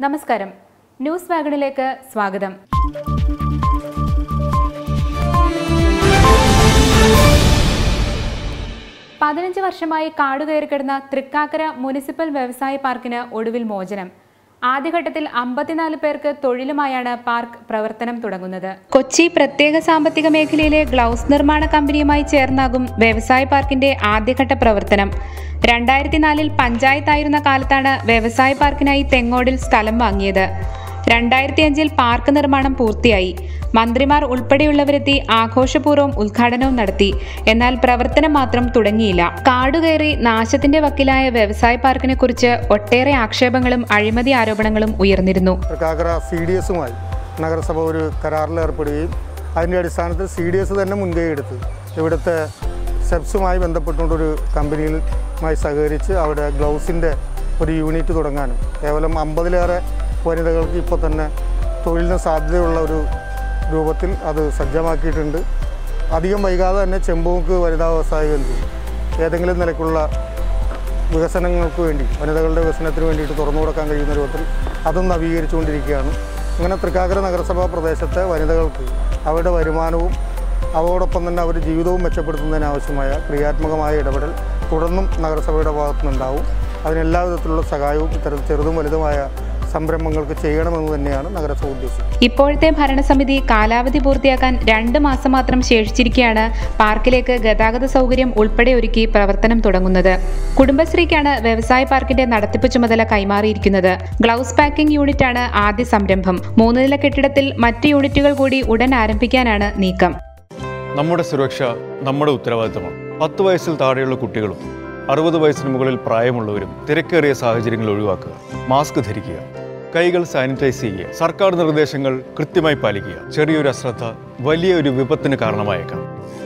നമസ്കാരം ന്യൂസ് വാഗണിലേക്ക് സ്വാഗതം പതിനഞ്ച് വർഷമായി കാടുകയറിക്കിടന്ന തൃക്കാക്കര മുനിസിപ്പൽ വ്യവസായ പാർക്കിന് ഒടുവിൽ മോചനം ആദ്യഘട്ടത്തിൽ അമ്പത്തിനാല് പേർക്ക് തൊഴിലുമായാണ് പാർക്ക് പ്രവർത്തനം തുടങ്ങുന്നത് കൊച്ചി പ്രത്യേക സാമ്പത്തിക മേഖലയിലെ ഗ്ലൗസ് നിർമ്മാണ കമ്പനിയുമായി ചേർന്നാകും വ്യവസായ പാർക്കിന്റെ ആദ്യഘട്ട പ്രവർത്തനം രണ്ടായിരത്തി നാലിൽ പഞ്ചായത്തായിരുന്ന കാലത്താണ് വ്യവസായ പാർക്കിനായി തെങ്ങോടിൽ സ്ഥലം വാങ്ങിയത് രണ്ടായിരത്തി അഞ്ചിൽ പാർക്ക് നിർമ്മാണം പൂർത്തിയായി മന്ത്രിമാർ ഉൾപ്പെടെയുള്ളവരെത്തി ആഘോഷപൂർവ്വം ഉദ്ഘാടനവും നടത്തി എന്നാൽ പ്രവർത്തനം മാത്രം തുടങ്ങിയില്ല കാടുകയറി നാശത്തിന്റെ വക്കിലായ വ്യവസായ പാർക്കിനെ കുറിച്ച് ഒട്ടേറെ ആക്ഷേപങ്ങളും അഴിമതി ആരോപണങ്ങളും ഉയർന്നിരുന്നു തൃക്കാക്കര സി ഡി എസുമായി നഗരസഭ ഒരു കരാറിൽ ഏർപ്പെടുകയും അതിൻ്റെ അടിസ്ഥാനത്തിൽ സി ഡി എസ് തന്നെ മുൻകൈ എടുത്ത് ഇവിടുത്തെ സെപ്സുമായി ബന്ധപ്പെട്ടുകൊണ്ടൊരു കമ്പനിയുമായി സഹകരിച്ച് അവിടെ ഗ്ലൗസിൻ്റെ ഒരു യൂണിറ്റ് തുടങ്ങാനും കേവലം അമ്പതിലേറെ വനിതകൾക്ക് ഇപ്പോൾ തന്നെ തൊഴിലിന് സാധ്യതയുള്ള ഒരു രൂപത്തിൽ അത് സജ്ജമാക്കിയിട്ടുണ്ട് അധികം വൈകാതെ തന്നെ ചെമ്പൂക്ക് വനിതാ വ്യവസായ കേന്ദ്രം ഏതെങ്കിലും നിലയ്ക്കുള്ള വികസനങ്ങൾക്ക് വേണ്ടി വനിതകളുടെ വികസനത്തിന് വേണ്ടിയിട്ട് തുറന്നു കൊടുക്കാൻ കഴിയുന്ന രൂപത്തിൽ അതും നവീകരിച്ചുകൊണ്ടിരിക്കുകയാണ് അങ്ങനെ തൃക്കാക്കര നഗരസഭാ പ്രദേശത്തെ വനിതകൾക്ക് അവരുടെ വരുമാനവും അതോടൊപ്പം തന്നെ അവരുടെ ജീവിതവും മെച്ചപ്പെടുത്തുന്നതിനാവശ്യമായ ക്രിയാത്മകമായ ഇടപെടൽ തുടർന്നും നഗരസഭയുടെ ഭാഗത്തുനിന്നുണ്ടാവും അതിന് എല്ലാ വിധത്തിലുള്ള സഹായവും ഇത്തരത്തിൽ ചെറുതും വലുതുമായ സംരംഭങ്ങൾക്ക് ചെയ്യണമെന്ന് തന്നെയാണ് നഗരസഭ ഉദ്ദേശിക്കുന്നത് ഇപ്പോഴത്തെ ഭരണസമിതി കാലാവധി പൂർത്തിയാക്കാൻ രണ്ട് മാസം മാത്രം ശേഷിച്ചിരിക്കെയാണ് പാർക്കിലേക്ക് ഗതാഗത സൗകര്യം ഉൾപ്പെടെ ഒരുക്കി പ്രവർത്തനം തുടങ്ങുന്നത് കുടുംബശ്രീക്കാണ് വ്യവസായ പാർക്കിന്റെ നടത്തിപ്പ് ചുമതല കൈമാറിയിരിക്കുന്നത് ഗ്ലൗസ് പാക്കിംഗ് യൂണിറ്റാണ് ആദ്യ സംരംഭം മൂന്ന് നില കെട്ടിടത്തിൽ മറ്റ് യൂണിറ്റുകൾ കൂടി ഉടൻ ആരംഭിക്കാനാണ് നീക്കം നമ്മുടെ സുരക്ഷ നമ്മുടെ ഉത്തരവാദിത്തമാണ് പത്ത് വയസ്സിൽ താഴെയുള്ള കുട്ടികളും അറുപത് വയസ്സിന് മുകളിൽ പ്രായമുള്ളവരും തിരക്കേറിയ സാഹചര്യങ്ങൾ ഒഴിവാക്കുക മാസ്ക് ധരിക്കുക കൈകൾ സാനിറ്റൈസ് ചെയ്യുക സർക്കാർ നിർദ്ദേശങ്ങൾ കൃത്യമായി പാലിക്കുക ചെറിയൊരു അശ്രദ്ധ വലിയൊരു വിപത്തിന് കാരണമായേക്കാം